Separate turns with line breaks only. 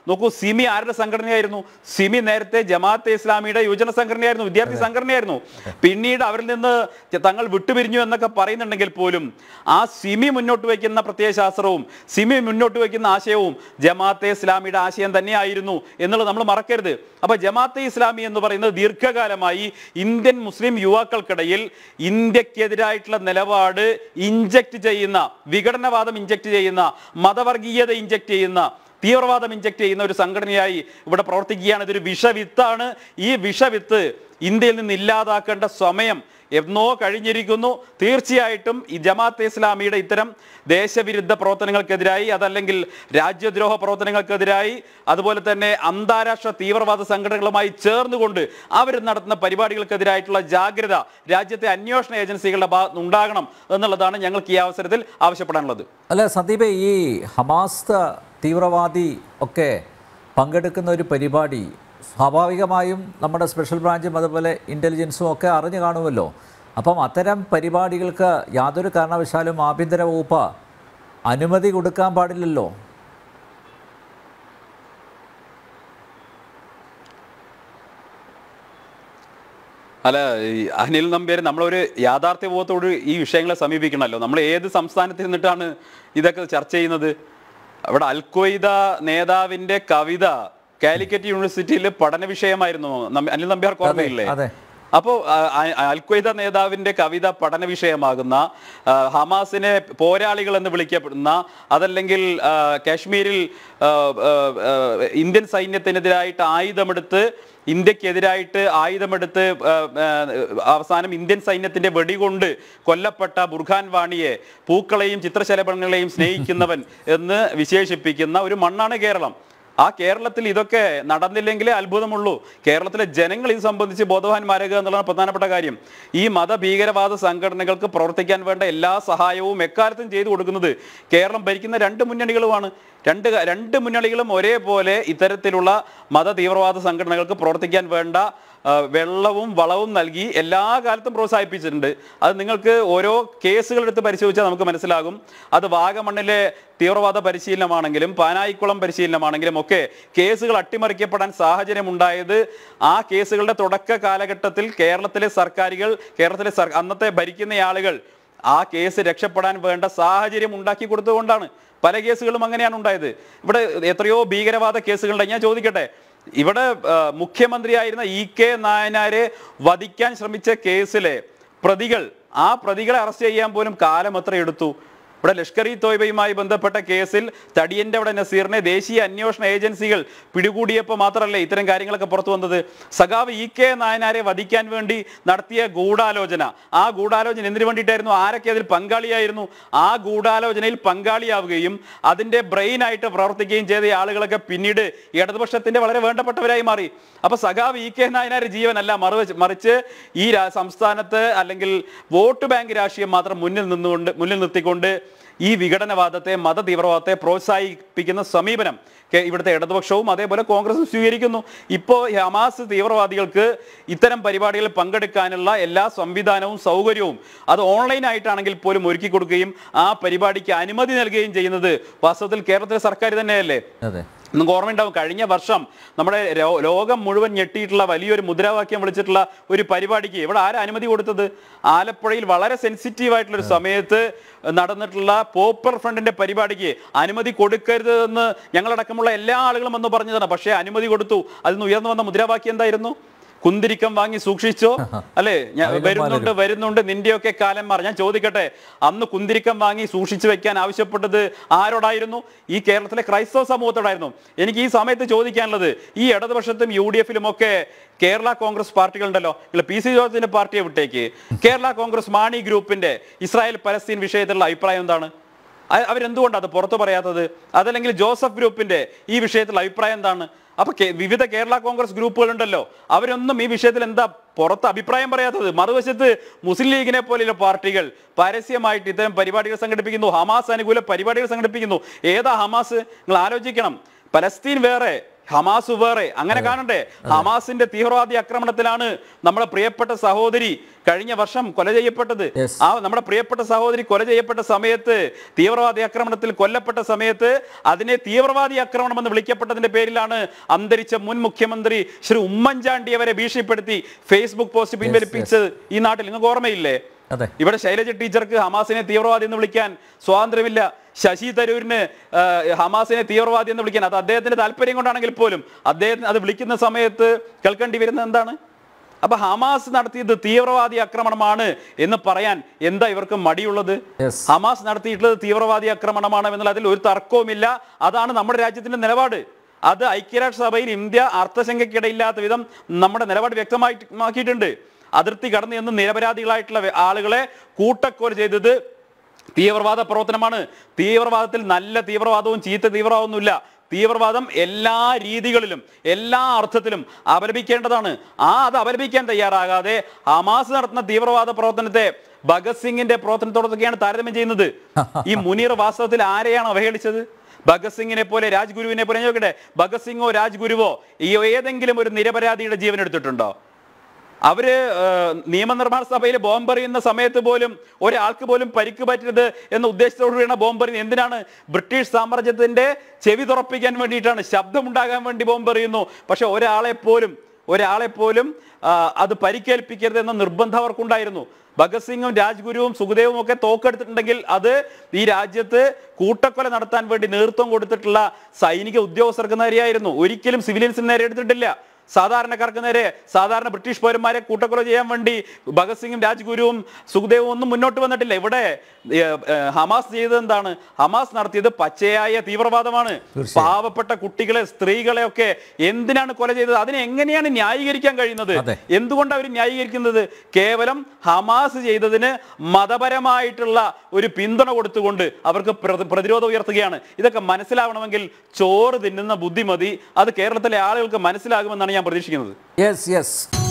നോക്കൂ സിമി ആരുടെ സംഘടനയായിരുന്നു സിമി നേരത്തെ ജമാഅത്തെ ഇസ്ലാമിയുടെ യുവജന സംഘടനയായിരുന്നു വിദ്യാർത്ഥി സംഘടനയായിരുന്നു പിന്നീട് അവരിൽ നിന്ന് തങ്ങൾ വിട്ടുപിരിഞ്ഞു എന്നൊക്കെ പറയുന്നുണ്ടെങ്കിൽ പോലും ആ സിമി മുന്നോട്ട് വയ്ക്കുന്ന പ്രത്യയശാസ്ത്രവും സിമി മുന്നോട്ട് വയ്ക്കുന്ന ആശയവും ജമാഅത്തെ ഇസ്ലാമിയുടെ ആശയം തന്നെയായിരുന്നു എന്നുള്ളത് നമ്മൾ മറക്കരുത് അപ്പൊ ജമാഅത്തെ ഇസ്ലാമി എന്ന് പറയുന്നത് ദീർഘകാലമായി ഇന്ത്യൻ മുസ്ലിം യുവാക്കൾക്കിടയിൽ ഇന്ത്യക്കെതിരായിട്ടുള്ള നിലപാട് ഇഞ്ചക്ട് ചെയ്യുന്ന വിഘടനവാദം ഇഞ്ചക്ട് ചെയ്യുന്ന മതവർഗീയത ഇഞ്ചക്ട് ചെയ്യുന്ന തീവ്രവാദം ഇഞ്ചക്ട് ചെയ്യുന്ന ഒരു സംഘടനയായി ഇവിടെ പ്രവർത്തിക്കുകയാണ് ഇതൊരു വിഷവിത്താണ് ഈ വിഷവിത്ത് ഇന്ത്യയിൽ നിന്ന് ഇല്ലാതാക്കേണ്ട സമയം എന്നോ കഴിഞ്ഞിരിക്കുന്നു തീർച്ചയായിട്ടും ഈ ജമാഅത്തെ ഇസ്ലാമിയുടെ ഇത്തരം ദേശവിരുദ്ധ പ്രവർത്തനങ്ങൾക്കെതിരായി അതല്ലെങ്കിൽ രാജ്യദ്രോഹ പ്രവർത്തനങ്ങൾക്കെതിരായി അതുപോലെ തന്നെ അന്താരാഷ്ട്ര തീവ്രവാദ സംഘടനകളുമായി ചേർന്നുകൊണ്ട് അവർ നടത്തുന്ന പരിപാടികൾക്കെതിരായിട്ടുള്ള ജാഗ്രത രാജ്യത്തെ അന്വേഷണ ഏജൻസികളുടെ ഭാഗത്ത് ഉണ്ടാകണം എന്നുള്ളതാണ് ഞങ്ങൾക്ക് ഈ അവസരത്തിൽ ആവശ്യപ്പെടാനുള്ളത്
അല്ല സന്ദീപ് ഈ ഹമാസ് തീവ്രവാദി ഒക്കെ പങ്കെടുക്കുന്ന ഒരു പരിപാടി സ്വാഭാവികമായും നമ്മുടെ സ്പെഷ്യൽ ബ്രാഞ്ചും അതുപോലെ ഇൻ്റലിജൻസും ഒക്കെ അറിഞ്ഞു കാണുമല്ലോ അപ്പം അത്തരം പരിപാടികൾക്ക് യാതൊരു കാരണവശാലും ആഭ്യന്തര വകുപ്പ് അനുമതി കൊടുക്കാൻ പാടില്ലല്ലോ
അല്ല ഈ അനിൽ നമ്പ്യാർ നമ്മളൊരു യാഥാർത്ഥ്യബോധത്തോട് ഈ വിഷയങ്ങളെ സമീപിക്കണമല്ലോ നമ്മൾ ഏത് സംസ്ഥാനത്ത് നിന്നിട്ടാണ് ഇതൊക്കെ ചർച്ച ചെയ്യുന്നത് അവിടെ അൽക്വയ്ദ നേതാവിന്റെ കവിത കാലിക്കറ്റ് യൂണിവേഴ്സിറ്റിയിൽ പഠന വിഷയമായിരുന്നു നം- അനിൽ നമ്പ്യാർ ഓർമ്മയില്ലേ
അതെ.
അപ്പോൾ അൽക്വയ്ദ നേതാവിന്റെ കവിത പഠന വിഷയമാകുന്ന ആ, ഹമാസിനെ പോരാളികൾ എന്ന് വിളിക്കപ്പെടുന്ന അതല്ലെങ്കിൽ ആ, കാശ്മീരിൽ ആ, ആ, ആ, ഇന്ത്യൻ സൈന്യത്തിനെതിരായിട്ട് ആയുധമെടുത്ത് ഇന്ത്യക്കെതിരായിട്ട് ആയുധമെടുത്ത് ആ, ആ, അവസാനം ഇന്ത്യൻ സൈന്യത്തിന്റെ വെടികൊണ്ട് കൊല്ലപ്പെട്ട ബുർഖാൻ വാണിയെ പൂക്കളെയും ചിത്രശലഭങ്ങളെയും സ്നേഹിക്കുന്നവൻ എന്ന് വിശേഷിപ്പിക്കുന്ന ഒരു മണ്ണാണ് കേരളം ആ കേരളത്തിൽ ഇതൊക്കെ നടന്നില്ലെങ്കിലേ അത്ഭുതമുള്ളൂ കേരളത്തിലെ ജനങ്ങൾ ഇത് സംബന്ധിച്ച് ബോധവാന്മാരാകുക എന്നുള്ളതാണ് പ്രധാനപ്പെട്ട കാര്യം ഈ മതഭീകരവാദ സംഘടനകൾക്ക് പ്രവർത്തിക്കാൻ വേണ്ട എല്ലാ സഹായവും എക്കാലത്തും ചെയ്തു കൊടുക്കുന്നത് കേരളം ഭരിക്കുന്ന രണ്ട് മുന്നണികളുമാണ് രണ്ട് ക- രണ്ട് മുന്നണികളും ഒരേപോലെ ഇത്തരത്തിലുള്ള മത തീവ്രവാദ സംഘടനകൾക്ക് പ്രവർത്തിക്കാൻ വേണ്ട ആ, വെള്ളവും വളവും നൽകി എല്ലാ കാലത്തും പ്രോത്സാഹിപ്പിച്ചിട്ടുണ്ട് അത് നിങ്ങൾക്ക് ഓരോ കേസുകൾ എടുത്ത് പരിശോധിച്ചാൽ നമുക്ക് മനസ്സിലാകും അത് വാഗമണ്ണിലെ തീവ്രവാദ പരിശീലനമാണെങ്കിലും പാനായിക്കുളം പരിശീലനമാണെങ്കിലും ഒക്കെ കേസുകൾ അട്ടിമറിക്കപ്പെടാൻ സാഹചര്യം ഉണ്ടായത് ആ കേസുകളുടെ തുടക്ക കാലഘട്ടത്തിൽ കേരളത്തിലെ സർക്കാരുകൾ കേരളത്തിലെ സർ അന്നത്തെ ഭരിക്കുന്ന ആളുകൾ ആ കേസ് രക്ഷപ്പെടാൻ വേണ്ട സാഹചര്യം ഉണ്ടാക്കി കൊടുത്തുകൊണ്ടാണ് പല കേസുകളും അങ്ങനെയാണ് ഉണ്ടായത് ഇവിടെ എത്രയോ ഭീകരവാദ കേസുകളുണ്ട് ഞാൻ ചോദിക്കട്ടെ ഇവിടെ ആ, മുഖ്യമന്ത്രിയായിരുന്ന ഇ കെ നായനാരെ വധിക്കാൻ ശ്രമിച്ച കേസിലെ പ്രതികൾ ആ പ്രതികളെ അറസ്റ്റ് ചെയ്യാൻ പോലും കാലം എത്ര എടുത്തു ഇവിടെ ലഷ്കർ ഇ തോയ്ബയുമായി ബന്ധപ്പെട്ട കേസിൽ തടിയന്റെ അവിടെ നസീറിനെ ദേശീയ അന്വേഷണ ഏജൻസികൾ പിടികൂടിയപ്പോൾ മാത്രമല്ലേ ഇത്തരം കാര്യങ്ങളൊക്കെ പുറത്തു വന്നത് സഖാവ് ഇ കെ നായനാരെ വധിക്കാൻ വേണ്ടി നടത്തിയ ഗൂഢാലോചന ആ ഗൂഢാലോചന എന്തിനു വേണ്ടിയിട്ടായിരുന്നു ആരൊക്കെ അതിൽ പങ്കാളിയായിരുന്നു ആ ഗൂഢാലോചനയിൽ പങ്കാളിയാവുകയും അതിന്റെ ബ്രെയിൻ ആയിട്ട് പ്രവർത്തിക്കുകയും ചെയ്ത ആളുകളൊക്കെ പിന്നീട് ഇടതുപക്ഷത്തിന്റെ വളരെ വേണ്ടപ്പെട്ടവരായി മാറി അപ്പൊ സഖാവ് ഇ കെ നായനാരുടെ ജീവനല്ല മറിച്ച് മറിച്ച് ഈ രാ- സംസ്ഥാനത്ത് അല്ലെങ്കിൽ വോട്ട് ബാങ്ക് രാഷ്ട്രീയം മാത്രം മുന്നിൽ നിന്നുകൊണ്ട് മുന്നിൽ നിർത്തിക്കൊണ്ട് ഈ വിഘടനവാദത്തെ മത തീവ്രവാദത്തെ പ്രോത്സാഹിപ്പിക്കുന്ന സമീപനം കെ- ഇവിടുത്തെ ഇടതുപക്ഷവും അതേപോലെ കോൺഗ്രസും സ്വീകരിക്കുന്നു ഇപ്പോൾ ഹമാസ് തീവ്രവാദികൾക്ക് ഇത്തരം പരിപാടികളിൽ പങ്കെടുക്കാനുള്ള എല്ലാ സംവിധാനവും സൗകര്യവും അത് ഓൺലൈൻ ആയിട്ടാണെങ്കിൽ പോലും ഒരുക്കി കൊടുക്കുകയും ആ പരിപാടിക്ക് അനുമതി നൽകുകയും ചെയ്യുന്നത് വാസ്തവത്തിൽ കേരളത്തിലെ സർക്കാർ തന്നെയല്ലേ
അതെ
നിങ്ങൾക്ക് ഓർമ്മയുണ്ടാവും കഴിഞ്ഞ വർഷം നമ്മുടെ രോ- ലോകം മുഴുവൻ ഞെട്ടിയിട്ടുള്ള വലിയൊരു മുദ്രാവാക്യം വിളിച്ചിട്ടുള്ള ഒരു പരിപാടിക്ക് ഇവിടെ ആരാ അനുമതി കൊടുത്തത് ആലപ്പുഴയിൽ വളരെ സെൻസിറ്റീവ് ആയിട്ടുള്ള ഒരു സമയത്ത് നടന്നിട്ടുള്ള പോപ്പർ ഫ്രണ്ടിന്റെ പരിപാടിക്ക് അനുമതി കൊടുക്കരുത് എന്ന് ഞങ്ങളടക്കമുള്ള എല്ലാ ആളുകളും എന്ന് പറഞ്ഞതാണ് പക്ഷേ അനുമതി കൊടുത്തു അതിൽ നിന്ന് ഉയർന്നു വന്ന മുദ്രാവാക്യം എന്തായിരുന്നു കുന്തിരിക്കം വാങ്ങി സൂക്ഷിച്ചോ അല്ലേ ഞാൻ
അതിലും
വരുന്നുണ്ട് വരുന്നുണ്ട് നിന്റെയൊക്കെ കാലം മാറി ഞാൻ ചോദിക്കട്ടെ അന്ന് കുന്തിരിക്കം വാങ്ങി സൂക്ഷിച്ചു വെക്കാൻ ആവശ്യപ്പെട്ടത് ആരോടായിരുന്നു ഈ കേരളത്തിലെ ക്രൈസ്തവ സമൂഹത്തോടായിരുന്നു എനിക്ക് ഈ സമയത്ത് ചോദിക്കാനുള്ളത് ഈ ഇടതുപക്ഷത്തും യു ഡി എഫിലും ഒക്കെ കേരള കോൺഗ്രസ് പാർട്ടികളുണ്ടല്ലോ നിങ്ങൾ പി സി ജോർജിന്റെ പാർട്ടിയെ വിട്ടേക്ക് കേരള കോൺഗ്രസ് മാണി ഗ്രൂപ്പിന്റെ ഇസ്രായേൽ പലസ്തീൻ വിഷയത്തിലുള്ള അഭിപ്രായം എന്താണ് അ- അവരെന്തുകൊണ്ടാണ് അത് പുറത്തു പറയാത്തത് അതല്ലെങ്കിൽ ജോസഫ് ഗ്രൂപ്പിന്റെ ഈ വിഷയത്തിലുള്ള അഭിപ്രായം എന്താണ് അപ്പൊ കേ- വിവിധ കേരള കോൺഗ്രസ് ഗ്രൂപ്പുകൾ ഉണ്ടല്ലോ അവരൊന്നും ഈ വിഷയത്തിൽ എന്താ പുറത്ത് അഭിപ്രായം പറയാത്തത് മറുവശത്ത് മുസ്ലിം ലീഗിനെ പോലെയുള്ള പാർട്ടികൾ പരസ്യമായിട്ട് ഇത്തരം പരിപാടികൾ സംഘടിപ്പിക്കുന്നു ഹമാസ് അനുകൂല പരിപാടികൾ സംഘടിപ്പിക്കുന്നു ഏതാ ഹമാസ് നിങ്ങൾ ആലോചിക്കണം പലസ്തീൻ വേറെ ഹമാസ് വേറെ അങ്ങനെ കാണണ്ടേ ഹമാസിന്റെ തീവ്രവാദി ആക്രമണത്തിലാണ് നമ്മുടെ പ്രിയപ്പെട്ട സഹോദരി കഴിഞ്ഞ വർഷം കൊല ചെയ്യപ്പെട്ടത്
Yes.
ആ നമ്മുടെ പ്രിയപ്പെട്ട സഹോദരി കൊല ചെയ്യപ്പെട്ട സമയത്ത് തീവ്രവാദി ആക്രമണത്തിൽ കൊല്ലപ്പെട്ട സമയത്ത് അതിനെ തീവ്രവാദി ആക്രമണം എന്ന് വിളിക്കപ്പെട്ടതിന്റെ പേരിലാണ് അന്തരിച്ച മുൻ മുഖ്യമന്ത്രി ശ്രീ ഉമ്മൻചാണ്ടിയെ വരെ ഭീഷണിപ്പെടുത്തി ഫേസ്ബുക്ക് പോസ്റ്റ് പിൻവലിപ്പിച്ചത് ഈ നാട്ടിൽ നിങ്ങൾക്ക് ഓർമ്മയില്ലേ
അതെ
ഇവിടെ ശൈലജ ടീച്ചർക്ക് ഹമാസിനെ തീവ്രവാദി എന്ന് വിളിക്കാൻ സ്വാതന്ത്ര്യമില്ല ശശി തരൂരിന് ആ, ഹമാസിനെ തീവ്രവാദി എന്ന് വിളിക്കാൻ അത് അദ്ദേഹത്തിന്റെ താല്പര്യം കൊണ്ടാണെങ്കിൽ പോലും അദ്ദേഹത്തിന് അത് വിളിക്കുന്ന സമയത്ത് കേൾക്കേണ്ടി വരുന്നത് എന്താണ് അപ്പൊ ഹമാസ് നടത്തിയത് തീവ്രവാദി ആക്രമണമാണ് എന്ന് പറയാൻ എന്താ ഇവർക്ക് മടിയുള്ളത്
Yes.
ഹമാസ് നടത്തിയിട്ടുള്ളത് തീവ്രവാദി ആക്രമണമാണ് എന്നുള്ള അതിൽ ഒരു തർക്കവുമില്ല അതാണ് നമ്മുടെ രാജ്യത്തിന്റെ നിലപാട് അത് ഐക്യരാഷ്ട്രസഭയിൽ ഇന്ത്യ അർത്ഥശങ്കയ്ക്കിടയില്ലാത്ത വിധം നമ്മുടെ നിലപാട് വ്യക്തമാക്കിയിട്ടുണ്ട് അതിർത്തി കടന്ന് എന്ന് നിരപരാധികളായിട്ടുള്ള വെ- ആളുകളെ കൂട്ടക്കൊല ചെയ്തത് തീവ്രവാദ പ്രവർത്തനമാണ് തീവ്രവാദത്തിൽ നല്ല തീവ്രവാദവും ചീത്ത തീവ്രവാദമൊന്നുമില്ല തീവ്രവാദം എല്ലാ രീതികളിലും എല്ലാ അർത്ഥത്തിലും അപലപിക്കേണ്ടതാണ് ആ അത് അപലപിക്കാൻ തയ്യാറാകാതെ ഹമാസ് നടത്തുന്ന തീവ്രവാദ പ്രവർത്തനത്തെ ഭഗത് സിംഗിന്റെ പ്രവർത്തനത്തോടൊക്കെയാണ് താരതമ്യം ചെയ്യുന്നത് ഈ മുനീർ വാസ്തവത്തിൽ ആരെയാണ് അവഹേളിച്ചത് ഭഗത് സിംഗിനെ പോലെ രാജ്ഗുരുവിനെ പോലെ ഞാൻ ചോദിക്കട്ടെ ഭഗത് സിംഗോ രാജ്ഗുരുവോ ഈ ഏതെങ്കിലും ഒരു നിരപരാധിയുടെ ജീവൻ എടുത്തിട്ടുണ്ടോ അവര് ഏഹ്, നിയമനിർമ്മാണ സഭയിൽ ബോംബെറിയുന്ന സമയത്ത് പോലും ഒരാൾക്ക് പോലും പരിക്ക് പറ്റരുത് എന്ന ഉദ്ദേശത്തോടുകൂടിയാണ് ബോംബെറിയുന്നത് എന്തിനാണ് ബ്രിട്ടീഷ് സാമ്രാജ്യത്തിന്റെ ചെവി തുറപ്പിക്കാൻ വേണ്ടിയിട്ടാണ് ശബ്ദമുണ്ടാകാൻ വേണ്ടി ബോംബെറിയുന്നു പക്ഷെ ഒരാളെ പോലും ഒരാളെ പോലും ആ, അത് പരിക്കേൽപ്പിക്കരുത് എന്ന നിർബന്ധം അവർക്കുണ്ടായിരുന്നു ഭഗത് സിംഗും രാജ്ഗുരുവും സുഖദേവും ഒക്കെ തോക്കെടുത്തിട്ടുണ്ടെങ്കിൽ അത് ഈ രാജ്യത്ത് കൂട്ടക്കൊല നടത്താൻ വേണ്ടി നേതൃത്വം കൊടുത്തിട്ടുള്ള സൈനിക ഉദ്യോഗസ്ഥർക്ക് നേരെയായിരുന്നു ഒരിക്കലും സിവിലിയൻസിന് നേരെ എടുത്തിട്ടില്ല സാധാരണക്കാർക്ക് നേരെ സാധാരണ ബ്രിട്ടീഷ് പൗരന്മാരെ കൂട്ടക്കൊല ചെയ്യാൻ വേണ്ടി ഭഗത് സിംഗും രാജ്ഗുരുവും സുഖദേവും ഒന്നും മുന്നോട്ട് വന്നിട്ടില്ല ഇവിടെ ഏ, ഏ, ഹമാസ് ചെയ്തത് എന്താണ് ഹമാസ് നടത്തിയത് പച്ചയായ തീവ്രവാദമാണ് പാവപ്പെട്ട കുട്ടികളെ സ്ത്രീകളെ ഒക്കെ എന്തിനാണ് കൊല ചെയ്തത് അതിനെ എങ്ങനെയാണ് ന്യായീകരിക്കാൻ കഴിയുന്നത്
അതെ.
എന്തുകൊണ്ട് അവർ ന്യായീകരിക്കുന്നത് കേവലം ഹമാസ് ചെയ്തതിന് മതപരമായിട്ടുള്ള ഒരു പിന്തുണ കൊടുത്തുകൊണ്ട് അവർക്ക് പ്ര- പ്രതിരോധം ഉയർത്തുകയാണ് ഇതൊക്കെ മനസ്സിലാവണമെങ്കിൽ ചോറ് തിന്നുന്ന ബുദ്ധിമതി അത് കേരളത്തിലെ ആളുകൾക്ക് മനസ്സിലാകുമെന്നാണ് ഞാൻ പ്രതീക്ഷിക്കുന്നത്
യെസ് യെസ്